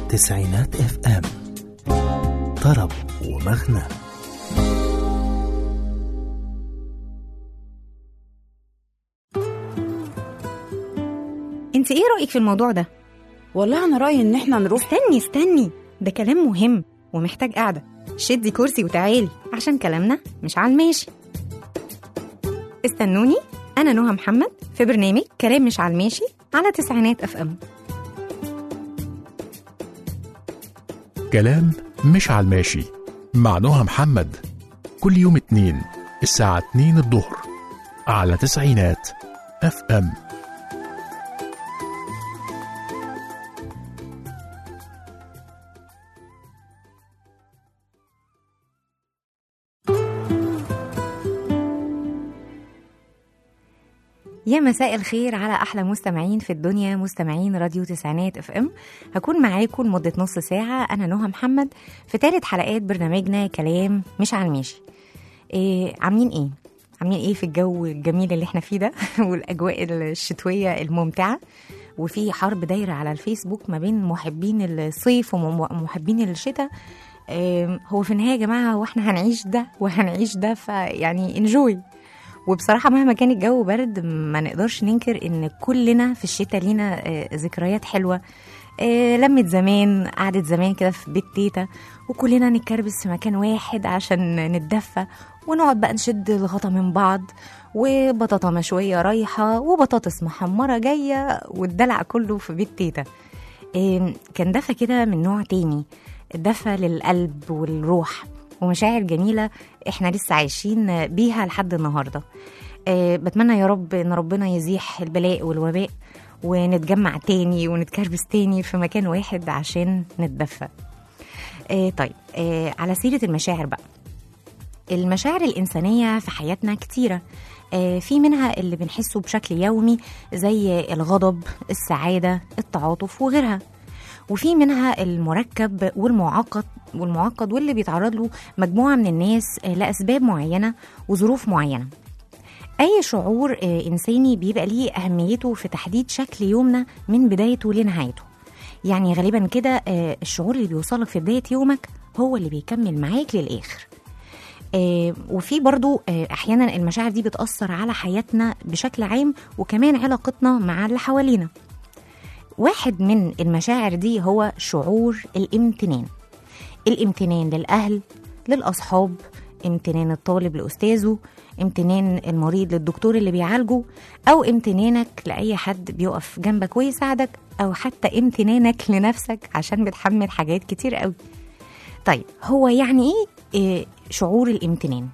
تسعينات اف ام طرب ومغنى انت ايه رأيك في الموضوع ده؟ والله انا رايي ان احنا نروح استني استني ده كلام مهم ومحتاج قعدة شدي كرسي وتعالي عشان كلامنا مش على الماشي استنوني أنا نهى محمد في برنامج كلام مش على الماشي على تسعينات اف ام كلام مش على الماشي مع نهى محمد كل يوم اتنين الساعة اتنين الظهر على تسعينات اف ام يا مساء الخير على احلى مستمعين في الدنيا مستمعين راديو تسعينات اف ام هكون معاكم لمده نص ساعه انا نهى محمد في ثالث حلقات برنامجنا كلام مش على الماشي إيه عاملين ايه عاملين ايه في الجو الجميل اللي احنا فيه ده والاجواء الشتويه الممتعه وفي حرب دايره على الفيسبوك ما بين محبين الصيف ومحبين الشتاء إيه هو في النهايه يا جماعه هو احنا هنعيش ده وهنعيش ده فيعني انجوي وبصراحة مهما كان الجو برد ما نقدرش ننكر إن كلنا في الشتاء لينا آه، ذكريات حلوة آه، لمة زمان قعدة زمان كده في بيت تيتا وكلنا نتكربس في مكان واحد عشان نتدفى ونقعد بقى نشد الغطا من بعض وبطاطا مشوية رايحة وبطاطس محمرة جاية والدلع كله في بيت تيتا آم، كان دفى كده من نوع تاني دفى للقلب والروح ومشاعر جميلة احنا لسه عايشين بيها لحد النهاردة أه بتمنى يا رب ان ربنا يزيح البلاء والوباء ونتجمع تاني ونتكربس تاني في مكان واحد عشان نتدفى أه طيب أه على سيرة المشاعر بقى المشاعر الإنسانية في حياتنا كتيرة آه، في منها اللي بنحسه بشكل يومي زي الغضب السعادة التعاطف وغيرها وفي منها المركب والمعقد والمعقد واللي بيتعرض له مجموعة من الناس آه، لأسباب معينة وظروف معينة أي شعور آه، إنساني بيبقى ليه أهميته في تحديد شكل يومنا من بدايته لنهايته يعني غالبا كده آه، الشعور اللي بيوصلك في بداية يومك هو اللي بيكمل معاك للآخر آه، وفي برضو آه، احيانا المشاعر دي بتاثر على حياتنا بشكل عام وكمان علاقتنا مع اللي حوالينا واحد من المشاعر دي هو شعور الامتنان الامتنان للاهل للاصحاب امتنان الطالب لاستاذه امتنان المريض للدكتور اللي بيعالجه او امتنانك لاي حد بيقف جنبك ويساعدك او حتى امتنانك لنفسك عشان بتحمل حاجات كتير قوي طيب هو يعني ايه إيه شعور الامتنان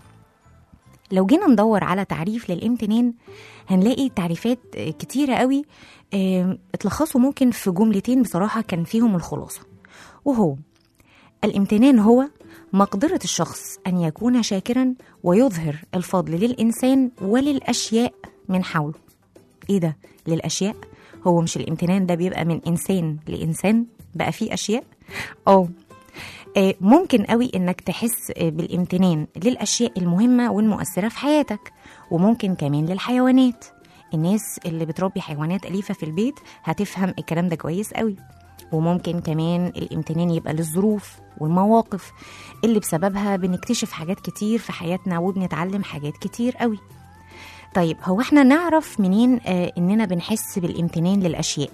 لو جينا ندور على تعريف للامتنان هنلاقي تعريفات آه، كتيرة قوي آه، اتلخصوا ممكن في جملتين بصراحة كان فيهم الخلاصة وهو الامتنان هو مقدرة الشخص أن يكون شاكرا ويظهر الفضل للإنسان وللأشياء من حوله إيه ده للأشياء هو مش الامتنان ده بيبقى من إنسان لإنسان بقى فيه أشياء أه آه، ممكن قوي انك تحس آه، بالامتنان للاشياء المهمه والمؤثره في حياتك وممكن كمان للحيوانات الناس اللي بتربي حيوانات اليفه في البيت هتفهم الكلام ده كويس قوي وممكن كمان الامتنان يبقى للظروف والمواقف اللي بسببها بنكتشف حاجات كتير في حياتنا وبنتعلم حاجات كتير قوي طيب هو احنا نعرف منين آه اننا بنحس بالامتنان للاشياء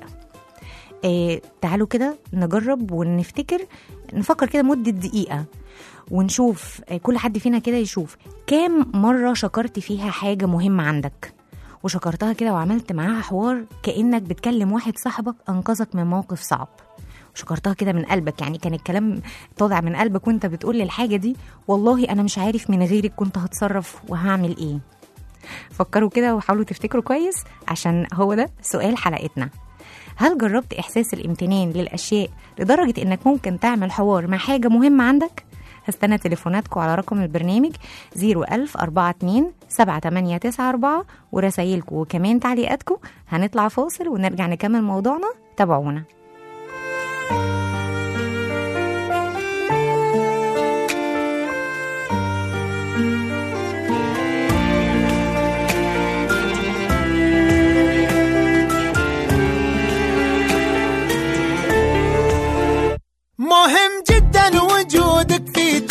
آه تعالوا كده نجرب ونفتكر نفكر كده مدة دقيقة ونشوف آه، كل حد فينا كده يشوف كام مرة شكرت فيها حاجة مهمة عندك وشكرتها كده وعملت معاها حوار كأنك بتكلم واحد صاحبك أنقذك من موقف صعب وشكرتها كده من قلبك يعني كان الكلام طالع من قلبك وانت بتقول للحاجة دي والله أنا مش عارف من غيرك كنت هتصرف وهعمل إيه فكروا كده وحاولوا تفتكروا كويس عشان هو ده سؤال حلقتنا هل جربت إحساس الامتنان للأشياء لدرجة إنك ممكن تعمل حوار مع حاجة مهمة عندك؟ هستنى تليفوناتكم على رقم البرنامج 01000 42 7894 ورسايلكم وكمان تعليقاتكم هنطلع فاصل ونرجع نكمل موضوعنا تابعونا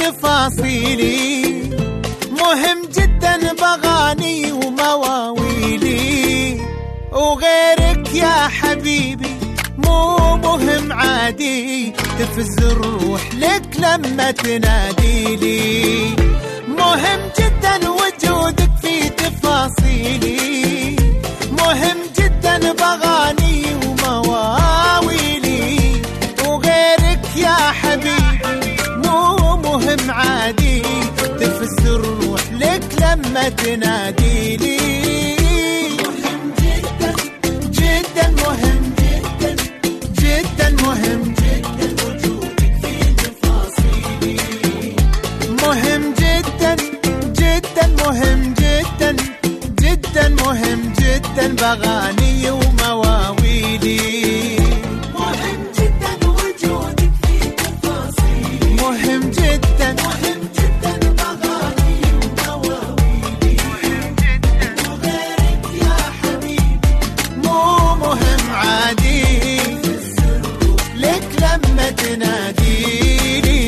تفاصيلي مهم جدا بغاني ومواويلي وغيرك يا حبيبي مو مهم عادي تفز الروح لك لما تناديلي مهم جدا وجودك في تفاصيلي مهم جدا بغاني ومواويلي وغيرك يا حبيبي مو مهم عادي تفز الروح لك لما تناديلي مهم جدا جدا مهم جدا جدا مهم جدا وجودك في تفاصيلي مهم جدا جدا مهم جدا جدا مهم جدا بغاني ومواويلي مهم جدا وجودك في تفاصيلي مهم جدا مهم جدا بغاني ومواويلي مهم جدا وغيرك يا حبيبي مو مهم عادي لك لما تناديلي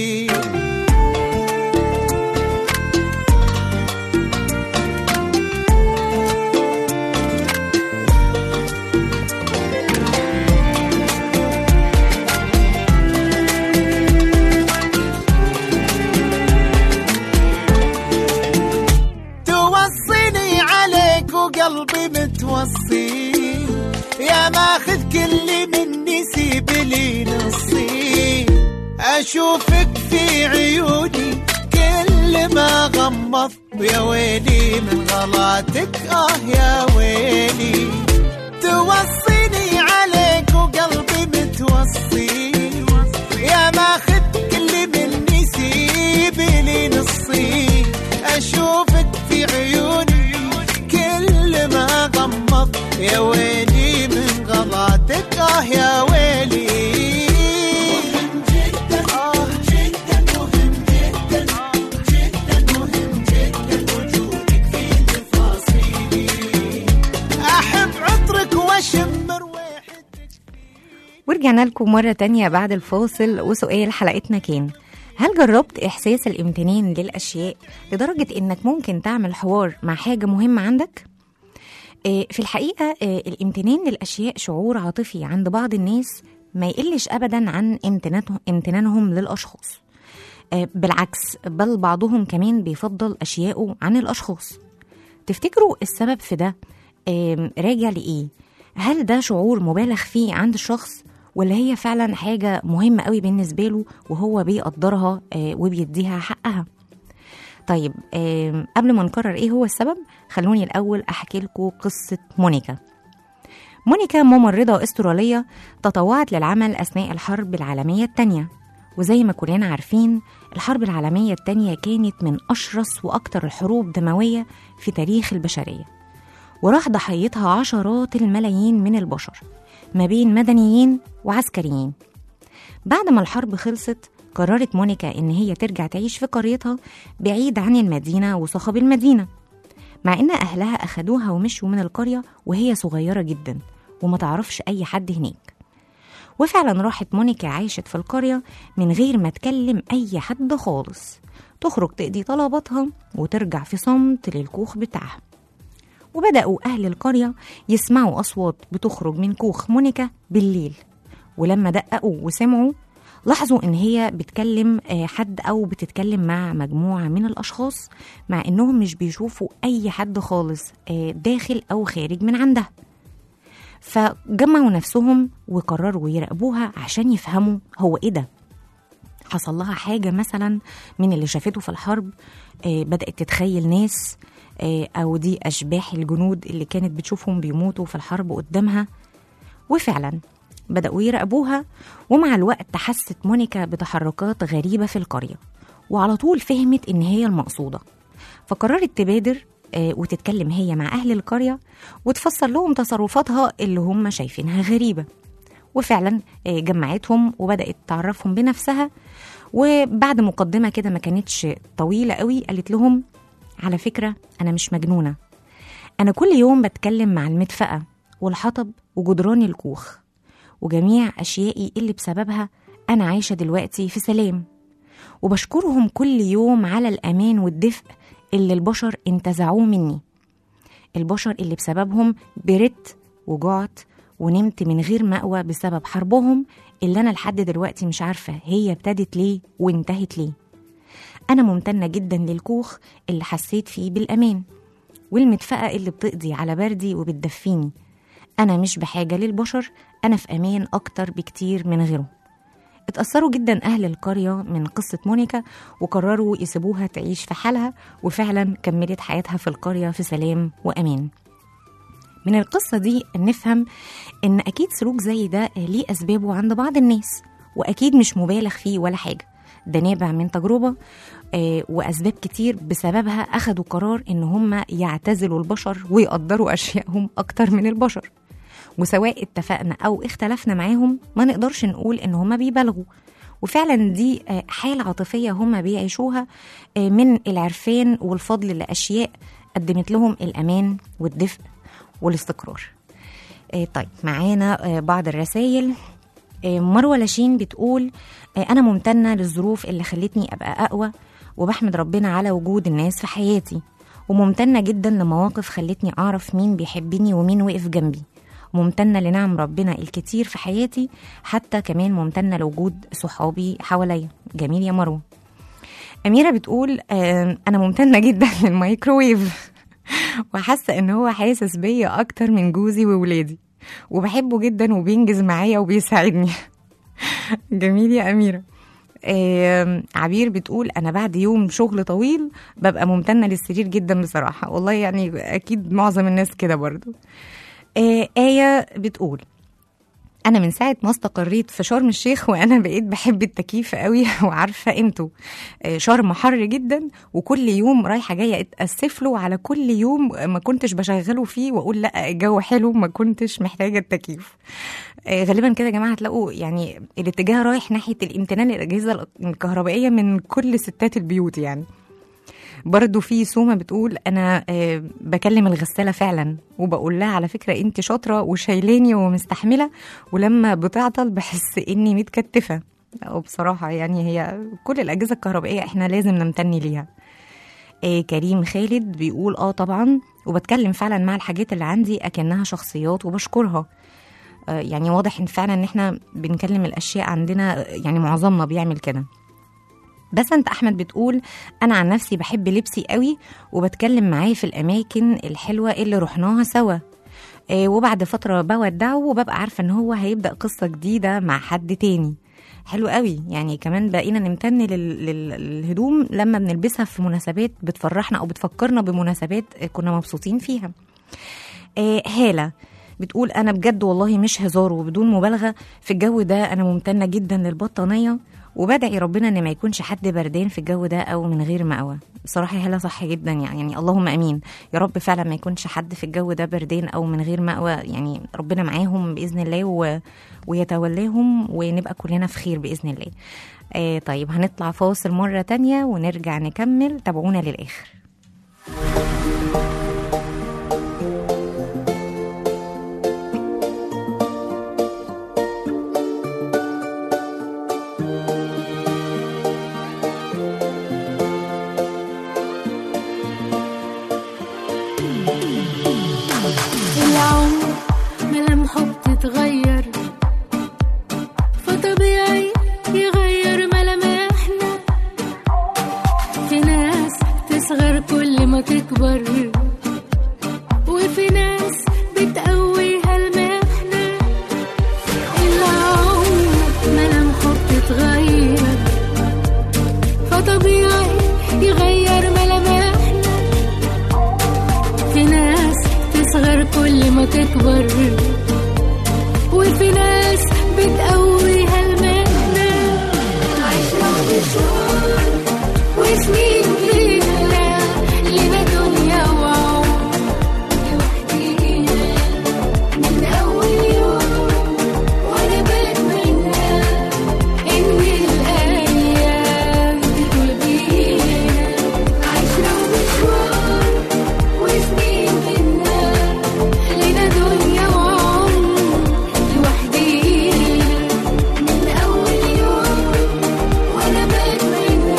توصيني عليك وقلبي متوصي يا ماخذ كل مني سيب لي نصي اشوفك في عيوني كل ما غمض يا ويلي من غلاتك اه يا ويلي توصيني عليك وقلبي متوصي يا ماخذ كل مني سيب لي نصي اشوفك في عيوني كل ما غمض يا ويلي من غلاتك اه يا ويلي مهم جدا آه جدا مهم جدا جدا مهم جدا وجودك في تفاصيلي احب عطرك واشم رويحتك ورجعنا لكم مرة تانية بعد الفاصل وسؤال حلقتنا كان هل جربت إحساس الامتنان للأشياء لدرجة إنك ممكن تعمل حوار مع حاجة مهمة عندك؟ آه، في الحقيقة آه، الامتنان للأشياء شعور عاطفي عند بعض الناس ما يقلش أبدا عن امتنانه- امتنانهم للأشخاص آه، بالعكس بل بعضهم كمان بيفضل أشياءه عن الأشخاص تفتكروا السبب في ده آم، راجع لإيه؟ هل ده شعور مبالغ فيه عند الشخص ولا هي فعلا حاجة مهمة قوي بالنسبة له وهو بيقدرها آه، وبيديها حقها طيب آم، قبل ما نقرر ايه هو السبب خلوني الاول احكي لكم قصه مونيكا مونيكا ممرضه استراليه تطوعت للعمل اثناء الحرب العالميه الثانيه وزي ما كلنا عارفين الحرب العالميه الثانيه كانت من اشرس واكثر الحروب دمويه في تاريخ البشريه وراح ضحيتها عشرات الملايين من البشر ما بين مدنيين وعسكريين بعد ما الحرب خلصت قررت مونيكا إن هي ترجع تعيش في قريتها بعيد عن المدينة وصخب المدينة مع إن أهلها أخدوها ومشوا من القرية وهي صغيرة جدا وما تعرفش أي حد هناك وفعلا راحت مونيكا عاشت في القرية من غير ما تكلم أي حد خالص تخرج تقضي طلباتها وترجع في صمت للكوخ بتاعها وبدأوا أهل القرية يسمعوا أصوات بتخرج من كوخ مونيكا بالليل ولما دققوا وسمعوا لاحظوا إن هي بتكلم آه، حد أو بتتكلم مع مجموعة من الأشخاص مع إنهم مش بيشوفوا أي حد خالص آه، داخل أو خارج من عندها فجمعوا نفسهم وقرروا يراقبوها عشان يفهموا هو إيه ده حصل لها حاجة مثلا من اللي شافته في الحرب آه، بدأت تتخيل ناس آه، أو دي أشباح الجنود اللي كانت بتشوفهم بيموتوا في الحرب قدامها وفعلا بدأوا يراقبوها ومع الوقت حست مونيكا بتحركات غريبة في القرية وعلى طول فهمت إن هي المقصودة فقررت تبادر آه، وتتكلم هي مع أهل القرية وتفسر لهم تصرفاتها اللي هم شايفينها غريبة وفعلا آه، جمعتهم وبدأت تعرفهم بنفسها وبعد مقدمة كده ما كانتش طويلة قوي قالت لهم على فكرة أنا مش مجنونة أنا كل يوم بتكلم مع المدفأة والحطب وجدران الكوخ وجميع أشيائي اللي بسببها أنا عايشة دلوقتي في سلام وبشكرهم كل يوم على الأمان والدفء اللي البشر انتزعوه مني البشر اللي بسببهم بردت وجعت ونمت من غير مأوى بسبب حربهم اللي أنا لحد دلوقتي مش عارفة هي ابتدت ليه وانتهت ليه أنا ممتنة جدا للكوخ اللي حسيت فيه بالأمان والمدفأة اللي بتقضي على بردي وبتدفيني أنا مش بحاجة للبشر أنا في أمان أكتر بكتير من غيره اتأثروا جدا أهل القرية من قصة مونيكا وقرروا يسيبوها تعيش في حالها وفعلا كملت حياتها في القرية في سلام وأمان من القصة دي نفهم إن أكيد سلوك زي ده ليه أسبابه عند بعض الناس وأكيد مش مبالغ فيه ولا حاجة ده نابع من تجربة آه، وأسباب كتير بسببها أخدوا قرار إن هم يعتزلوا البشر ويقدروا أشيائهم أكتر من البشر وسواء اتفقنا أو اختلفنا معاهم ما نقدرش نقول إن هم بيبالغوا وفعلا دي آه، حالة عاطفية هم بيعيشوها آه، من العرفان والفضل لأشياء قدمت لهم الأمان والدفء والاستقرار آه، طيب معانا آه، بعض الرسائل آه، مروة لاشين بتقول آه، أنا ممتنة للظروف اللي خلتني أبقى أقوى وبحمد ربنا على وجود الناس في حياتي وممتنة جدا لمواقف خلتني أعرف مين بيحبني ومين وقف جنبي ممتنة لنعم ربنا الكتير في حياتي حتى كمان ممتنة لوجود صحابي حواليا جميل يا مروة أميرة بتقول آه، أنا ممتنة جدا للمايكروويف وحاسة إن هو حاسس بيا أكتر من جوزي وولادي وبحبه جدا وبينجز معايا وبيساعدني جميل يا أميرة آم، عبير بتقول أنا بعد يوم شغل طويل ببقى ممتنة للسرير جدا بصراحة والله يعني أكيد معظم الناس كده برضو آه، آية بتقول أنا من ساعة ما استقريت في شرم الشيخ وأنا بقيت بحب التكييف قوي وعارفة قيمته آه، شرم حر جدا وكل يوم رايحة جاية أتأسف له على كل يوم ما كنتش بشغله فيه وأقول لا الجو حلو ما كنتش محتاجة التكييف آه، غالبا كده يا جماعة هتلاقوا يعني الاتجاه رايح ناحية الامتنان للأجهزة الكهربائية من كل ستات البيوت يعني برضو في سومة بتقول أنا آه، بكلم الغسالة فعلا وبقول لها على فكرة أنت شاطرة وشايلاني ومستحملة ولما بتعطل بحس إني متكتفة وبصراحة يعني هي كل الأجهزة الكهربائية إحنا لازم نمتني ليها آه كريم خالد بيقول اه طبعا وبتكلم فعلا مع الحاجات اللي عندي اكنها شخصيات وبشكرها آه يعني واضح ان فعلا ان احنا بنكلم الاشياء عندنا آه، يعني معظمنا بيعمل كده بس انت احمد بتقول انا عن نفسي بحب لبسي قوي وبتكلم معاه في الاماكن الحلوه اللي رحناها سوا آه، وبعد فتره بودعه وببقى عارفه ان هو هيبدا قصه جديده مع حد تاني حلو قوي يعني كمان بقينا نمتن لل- لل- للهدوم لما بنلبسها في مناسبات بتفرحنا او بتفكرنا بمناسبات كنا مبسوطين فيها آه، هالة بتقول أنا بجد والله مش هزار وبدون مبالغة في الجو ده أنا ممتنة جدا للبطانية وبدعي ربنا إن ما يكونش حد بردان في الجو ده أو من غير مأوى بصراحة هالة صح جدا يعني, يعني اللهم أمين يا رب فعلا ما يكونش حد في الجو ده بردان أو من غير مأوى يعني ربنا معاهم بإذن الله و... ويتولاهم ونبقى كلنا في خير بإذن الله آه طيب هنطلع فاصل مرة تانية ونرجع نكمل تابعونا للآخر العمر ملامحه بتتغير فطبيعي يغير ملامحنا في ناس تصغر كل ما تكبر وفي ناس بتقويها المحنة العمر ملامحه بتتغير فطبيعي يغير ملامحنا في ناس تصغر كل ما تكبر وفي ناس بتقويها المهنة عشرة وشهور وسنين لينا لنا دنيا وعمر لوحدينا من أول يوم وأنا بتمنى إن الأيام تدول بينا عشرة ومشوار وسنين منا لنا دنيا وعمر لوحدينا من أول يوم وأنا بتمنى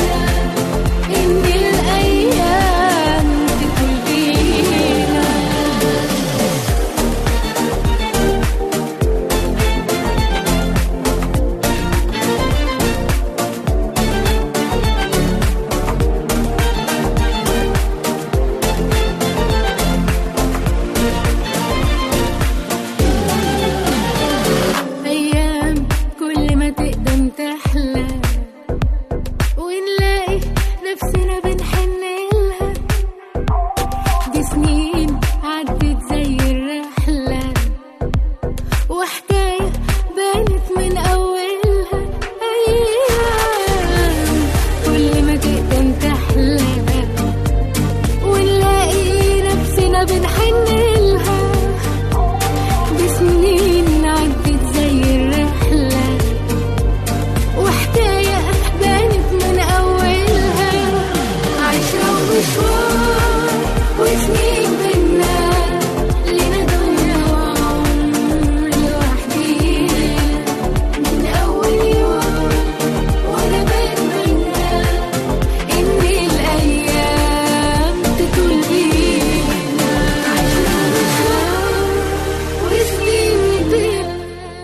بانت من أولها أيام كل ما تقدم تحلى ونلاقي نفسنا بنحن لها بسنين عدت زي الرحلة وحكاية بانت من أولها عشرة ومشوار وسنين بينا لينا دنيا وعمر لوحدينا من أول يوم وأنا بتمنى إن الأيام تطول بينا عشرة ومشوار وسنين بينا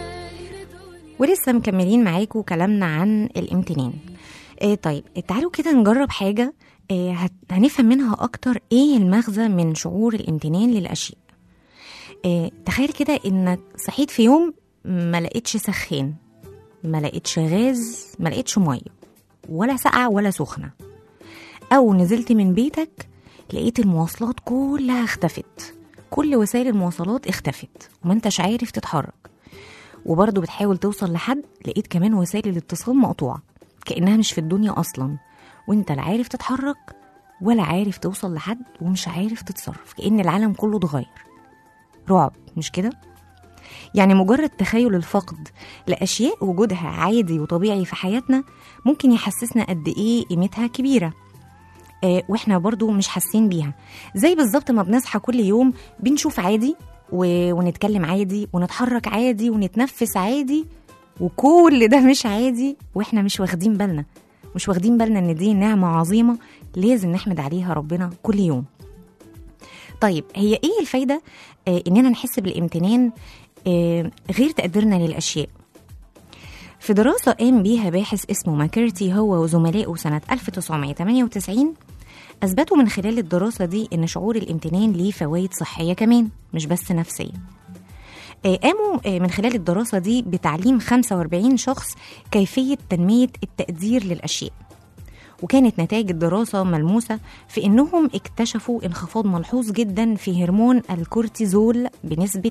ولسه مكملين معاكم كلامنا عن الامتنان إيه طيب تعالوا كده نجرب حاجة إيه هت- هنفهم منها أكتر إيه المغزى من شعور الامتنان للأشياء إيه تخيل كده إنك صحيت في يوم ما لقيتش سخان ما لقيتش غاز ما لقيتش مية ولا ساقعة ولا سخنة أو نزلت من بيتك لقيت المواصلات كلها اختفت كل وسائل المواصلات اختفت وما انتش عارف تتحرك وبرضه بتحاول توصل لحد لقيت كمان وسائل الاتصال مقطوعة كأنها مش في الدنيا أصلا وانت لا عارف تتحرك ولا عارف توصل لحد ومش عارف تتصرف كأن العالم كله اتغير رعب مش كده؟ يعني مجرد تخيل الفقد لأشياء وجودها عادي وطبيعي في حياتنا ممكن يحسسنا قد إيه قيمتها كبيرة آه واحنا برضو مش حاسين بيها زي بالظبط ما بنصحى كل يوم بنشوف عادي و... ونتكلم عادي ونتحرك عادي ونتنفس عادي وكل ده مش عادي واحنا مش واخدين بالنا مش واخدين بالنا ان دي نعمة عظيمة لازم نحمد عليها ربنا كل يوم طيب هي ايه الفايدة آه اننا نحس بالامتنان آه غير تقديرنا للاشياء في دراسة قام بيها باحث اسمه ماكرتي هو وزملائه سنة 1998 أثبتوا من خلال الدراسة دي إن شعور الامتنان ليه فوائد صحية كمان مش بس نفسية آه، قاموا آه، من خلال الدراسة دي بتعليم 45 شخص كيفية تنمية التقدير للأشياء وكانت نتائج الدراسة ملموسة في إنهم اكتشفوا انخفاض ملحوظ جدا في هرمون الكورتيزول بنسبة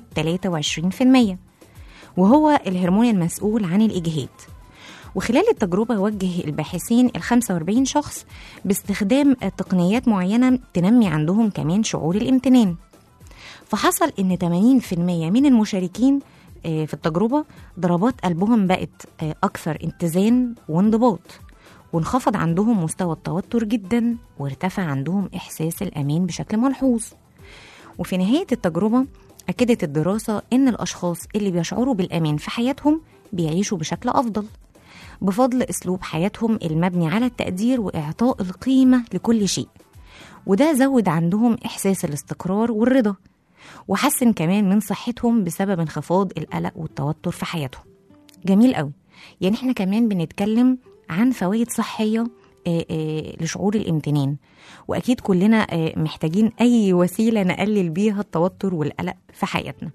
23% وهو الهرمون المسؤول عن الإجهاد وخلال التجربة وجه الباحثين ال 45 شخص باستخدام تقنيات معينة تنمي عندهم كمان شعور الامتنان فحصل إن 80% من المشاركين آه، في التجربة ضربات قلبهم بقت آه، أكثر اتزان وانضباط وانخفض عندهم مستوى التوتر جدا وارتفع عندهم إحساس الأمان بشكل ملحوظ وفي نهاية التجربة أكدت الدراسة إن الأشخاص اللي بيشعروا بالأمان في حياتهم بيعيشوا بشكل أفضل بفضل أسلوب حياتهم المبني على التقدير وإعطاء القيمة لكل شيء وده زود عندهم إحساس الاستقرار والرضا وحسن كمان من صحتهم بسبب انخفاض القلق والتوتر في حياتهم جميل قوي يعني احنا كمان بنتكلم عن فوائد صحية آه، آه، لشعور الامتنان واكيد كلنا آه، محتاجين اي وسيله نقلل بيها التوتر والقلق في حياتنا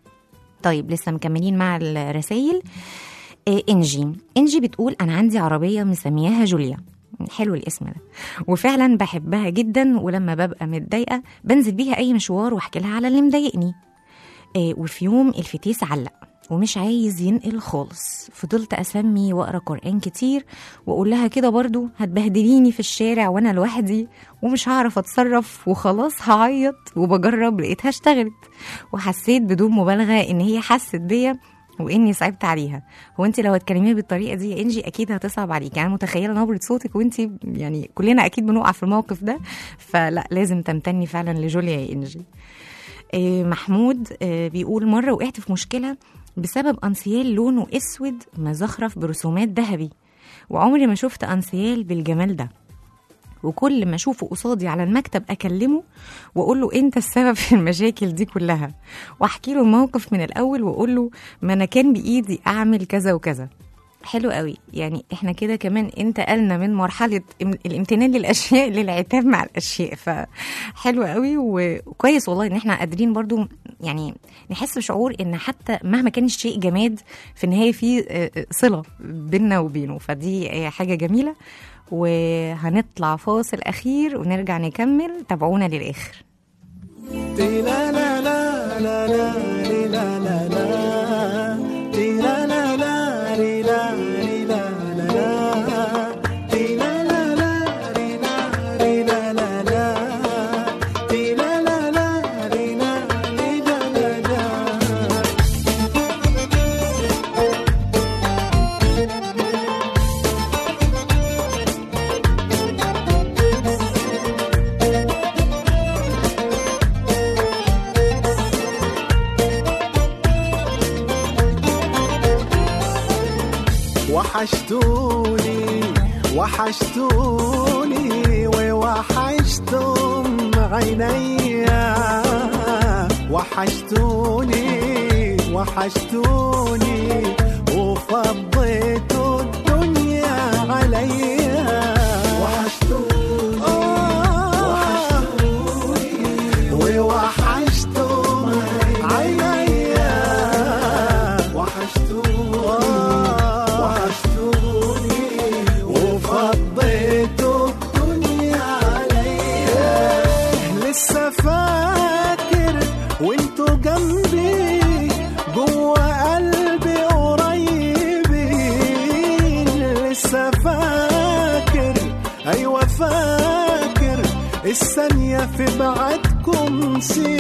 طيب لسه مكملين مع الرسائل آه، انجي انجي بتقول انا عندي عربيه مسمياها جوليا حلو الاسم ده وفعلا بحبها جدا ولما ببقى متضايقه بنزل بيها اي مشوار واحكي لها على اللي مضايقني آه، وفي يوم الفتيس علق ومش عايز ينقل خالص فضلت اسمي واقرا قران كتير واقول لها كده برضو هتبهدليني في الشارع وانا لوحدي ومش هعرف اتصرف وخلاص هعيط وبجرب لقيتها اشتغلت وحسيت بدون مبالغه ان هي حست بيا واني صعبت عليها هو انت لو هتكلميها بالطريقه دي يا انجي اكيد هتصعب عليكي يعني متخيله نبره صوتك وانت يعني كلنا اكيد بنقع في الموقف ده فلا لازم تمتني فعلا لجوليا يا انجي آه، محمود آه، بيقول مرة وقعت في مشكلة بسبب أنسيال لونه أسود مزخرف برسومات ذهبي وعمري ما شفت أنسيال بالجمال ده وكل ما اشوفه قصادي على المكتب اكلمه واقول له انت السبب في المشاكل دي كلها واحكي له الموقف من الاول واقول له ما انا كان بايدي اعمل كذا وكذا حلو قوي يعني احنا كده كمان انتقلنا من مرحله ام- الامتنان للاشياء للعتاب مع الاشياء فحلو قوي وكويس والله ان احنا قادرين برضو يعني نحس بشعور ان حتى مهما كان الشيء جماد في النهايه في اه، اه، صله بيننا وبينه فدي اه، حاجه جميله وهنطلع فاصل اخير ونرجع نكمل تابعونا للاخر تي لا لا لا لا لا لي لا لا لا تي لا لا وحشتوني وحشتوني ووحشتم عينيا وحشتوني وحشتوني وفضيتوا الدنيا عليا وحشتوني ووحشتم عينيا وحشتوني وحشتوني وفضيتوا الدنيا عليا لسه فاكر وانتوا جنبي جوا قلبي قريبين لسه فاكر ايوه فاكر الثانية في بعدكم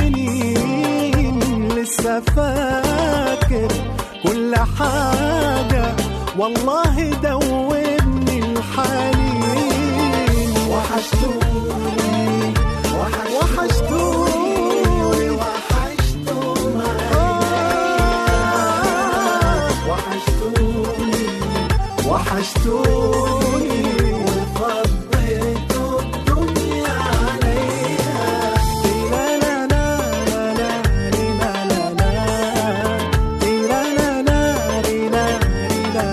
سنين لسه فاكر كل حاجة والله دوبني الحنين وحشتوني وحشتوني وحشتوني وحشتوني وحشتوني وفضيتوا الدنيا عليا لا لا لا لا لا لا لا لا لا لا لا لا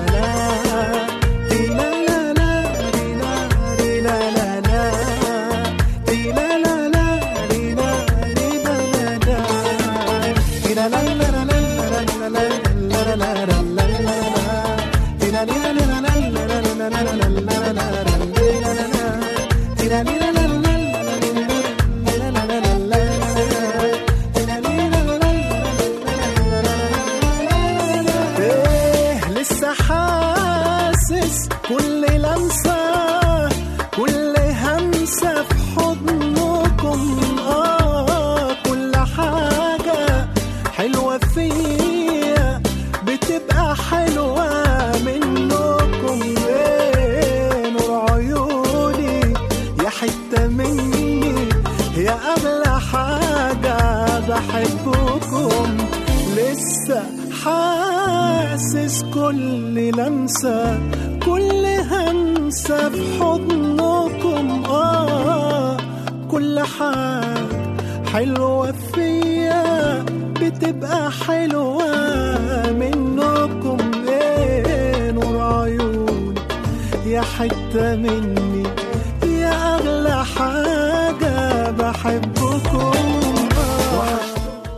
إيه لسه حاسس كل لمسة كل همسة في حضنكم آه كل حاجة حلوة فيا بتبقى حلوة منكم إيه نور عيوني يا حتة مني يا أغلى حاجة بحبكم لسه حاسس كل لمسة كل همسة في حضنكم آه كل حاجة حلوة فيا بتبقى حلوة منكم ليه نور عيوني يا حتة مني يا أغلى حاجة بحبكم آه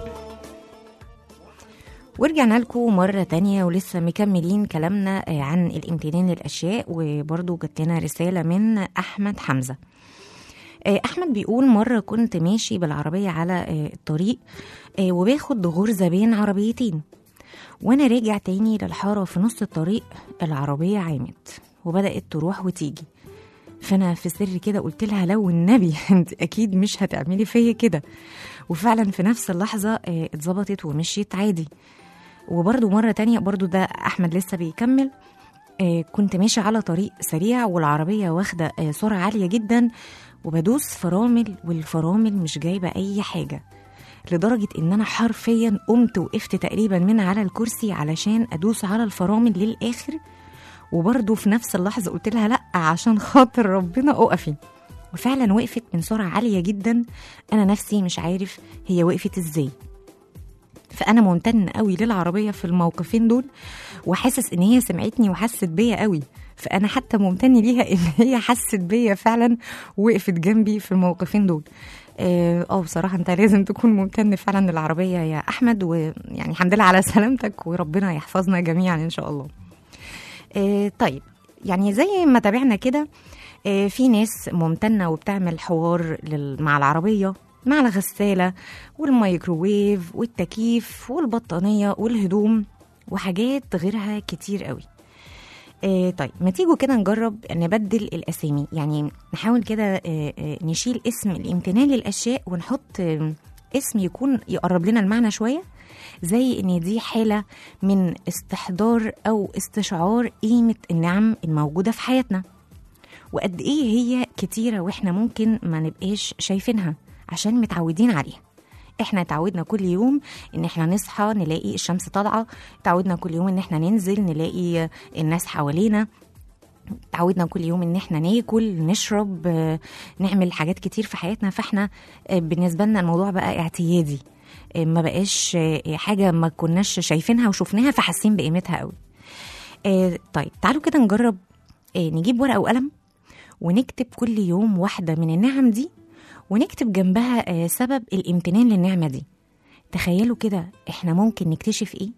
ورجعنا لكم مرة تانية ولسه مكملين كلامنا آه، عن الامتنان للأشياء وبرضو جات لنا رسالة من أحمد حمزة آه، أحمد بيقول مرة كنت ماشي بالعربية على آه، الطريق آه، وباخد غرزة بين عربيتين وأنا راجع تاني للحارة في نص الطريق العربية عامت وبدأت تروح وتيجي فأنا في سر كده قلت لها لو النبي انت أكيد مش هتعملي فيا كده وفعلا في نفس اللحظة آه، اتظبطت ومشيت عادي وبرضو مرة تانية برضو ده أحمد لسه بيكمل آه كنت ماشي على طريق سريع والعربية واخدة آه سرعة عالية جدا وبدوس فرامل والفرامل مش جايبة أي حاجة لدرجة إن أنا حرفيا قمت وقفت تقريبا من على الكرسي علشان أدوس على الفرامل للآخر وبرضه في نفس اللحظة قلت لها لأ عشان خاطر ربنا أقفي وفعلا وقفت من سرعة عالية جدا أنا نفسي مش عارف هي وقفت إزاي فانا ممتن قوي للعربيه في الموقفين دول وحاسس ان هي سمعتني وحست بيا قوي فانا حتى ممتن ليها ان هي حست بيا فعلا وقفت جنبي في الموقفين دول اه آه، بصراحه انت لازم تكون ممتن فعلا للعربيه يا احمد ويعني الحمد لله على سلامتك وربنا يحفظنا جميعا ان شاء الله آه، طيب يعني زي ما تابعنا كده آه، في ناس ممتنة وبتعمل حوار لل- مع العربية مع الغسالة والميكروويف والتكييف والبطانية والهدوم وحاجات غيرها كتير قوي آه طيب ما تيجوا كده نجرب نبدل الأسامي يعني نحاول كده آه آه نشيل اسم الامتنان للأشياء ونحط آه اسم يكون يقرب لنا المعنى شوية زي ان دي حالة من استحضار او استشعار قيمة النعم الموجودة في حياتنا وقد ايه هي كتيرة واحنا ممكن ما نبقاش شايفينها عشان متعودين عليها احنا اتعودنا كل يوم ان احنا نصحى نلاقي الشمس طالعه اتعودنا كل يوم ان احنا ننزل نلاقي الناس حوالينا تعودنا كل يوم ان احنا ناكل نشرب آه، نعمل حاجات كتير في حياتنا فاحنا آه، بالنسبه لنا الموضوع بقى اعتيادي آه، ما بقاش آه، حاجه ما كناش شايفينها وشفناها فحاسين بقيمتها قوي آه، طيب تعالوا كده نجرب آه، نجيب ورقه وقلم ونكتب كل يوم واحده من النعم دي ونكتب جنبها آه، سبب الامتنان للنعمه دي تخيلوا كده احنا ممكن نكتشف ايه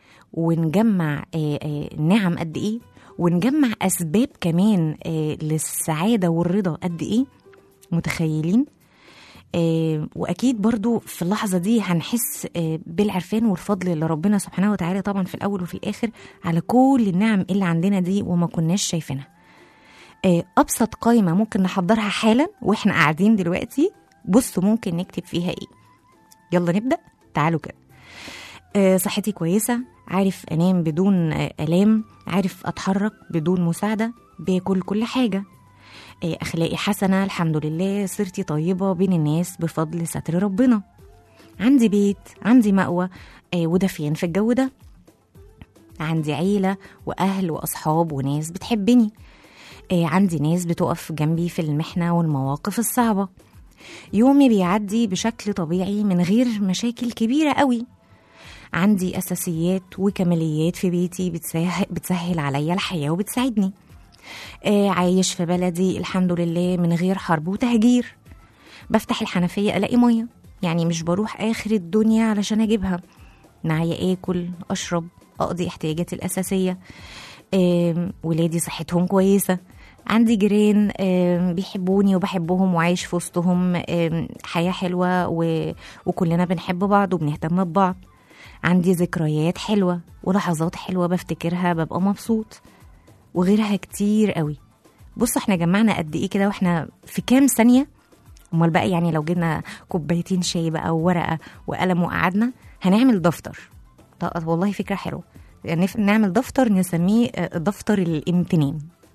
ونجمع آه، آه، نعم قد ايه ونجمع اسباب كمان آه، للسعاده والرضا قد ايه متخيلين آه، واكيد برضو في اللحظه دي هنحس آه، بالعرفان والفضل اللي ربنا سبحانه وتعالى طبعا في الاول وفي الاخر على كل النعم اللي عندنا دي وما كناش شايفينها آه، ابسط قائمه ممكن نحضرها حالا واحنا قاعدين دلوقتي بصوا ممكن نكتب فيها ايه يلا نبدا تعالوا كده آه، صحتي كويسة عارف أنام بدون آه، آلام عارف أتحرك بدون مساعدة باكل كل حاجة آه، أخلاقي حسنة الحمد لله سيرتي طيبة بين الناس بفضل ستر ربنا عندي بيت عندي مأوى آه، ودفيان في الجو ده عندي عيلة وأهل وأصحاب وناس بتحبني آه، عندي ناس بتقف جنبي في المحنة والمواقف الصعبة يومي بيعدي بشكل طبيعي من غير مشاكل كبيرة قوي عندي أساسيات وكماليات في بيتي بتسهل, بتسهل عليا الحياة وبتساعدني آه عايش في بلدي الحمد لله من غير حرب وتهجير بفتح الحنفية ألاقي مية يعني مش بروح آخر الدنيا علشان أجيبها معايا آكل أشرب أقضي احتياجاتي الأساسية آم، ولادي صحتهم كويسة عندي جيران آم، بيحبوني وبحبهم وعايش في وسطهم آم، حياة حلوة و... وكلنا بنحب بعض وبنهتم ببعض عندي ذكريات حلوة ولحظات حلوة بفتكرها ببقى مبسوط وغيرها كتير قوي بصوا احنا جمعنا قد ايه كده واحنا في كام ثانية امال بقى يعني لو جبنا كوبايتين شاي بقى وورقة وقلم وقعدنا هنعمل دفتر طب والله فكرة حلوة يعني نف- نعمل دفتر نسميه آه، دفتر الامتنان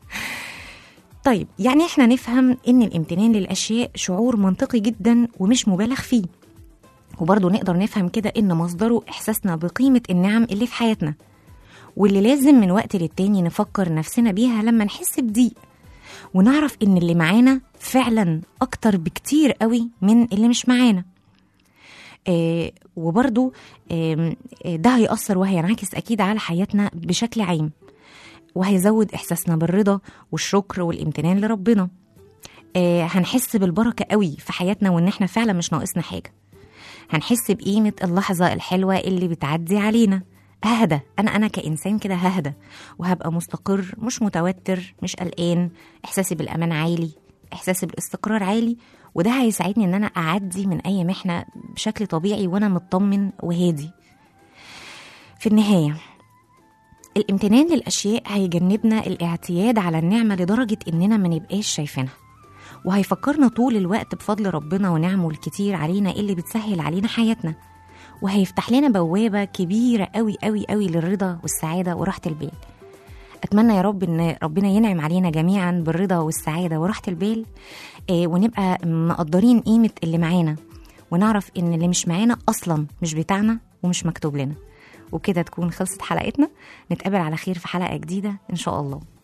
طيب يعني احنا نفهم ان الامتنان للاشياء شعور منطقي جدا ومش مبالغ فيه وبرضه نقدر نفهم كده ان مصدره احساسنا بقيمه النعم اللي في حياتنا واللي لازم من وقت للتاني نفكر نفسنا بيها لما نحس بضيق ونعرف ان اللي معانا فعلا اكتر بكتير قوي من اللي مش معانا آه وبرضه آم، آه ده هيأثر وهينعكس أكيد على حياتنا بشكل عام وهيزود إحساسنا بالرضا والشكر والامتنان لربنا آه هنحس بالبركة قوي في حياتنا وإن إحنا فعلا مش ناقصنا حاجة هنحس بقيمة اللحظة الحلوة اللي بتعدي علينا ههدى أنا أنا كإنسان كده ههدى وهبقى مستقر مش متوتر مش قلقان إحساسي بالأمان عالي إحساسي بالاستقرار عالي وده هيساعدني إن أنا أعدي من أي محنة بشكل طبيعي وأنا مطمن وهادي في النهاية الامتنان للأشياء هيجنبنا الاعتياد على النعمة لدرجة إننا ما نبقاش شايفينها وهيفكرنا طول الوقت بفضل ربنا ونعمه الكتير علينا اللي بتسهل علينا حياتنا وهيفتح لنا بوابة كبيرة قوي قوي قوي للرضا والسعادة وراحة البال أتمنى يا رب إن ربنا ينعم علينا جميعا بالرضا والسعادة وراحة البال آه، ونبقى مقدرين قيمة اللي معانا ونعرف إن اللي مش معانا أصلا مش بتاعنا ومش مكتوب لنا وكده تكون خلصت حلقتنا نتقابل على خير في حلقة جديدة إن شاء الله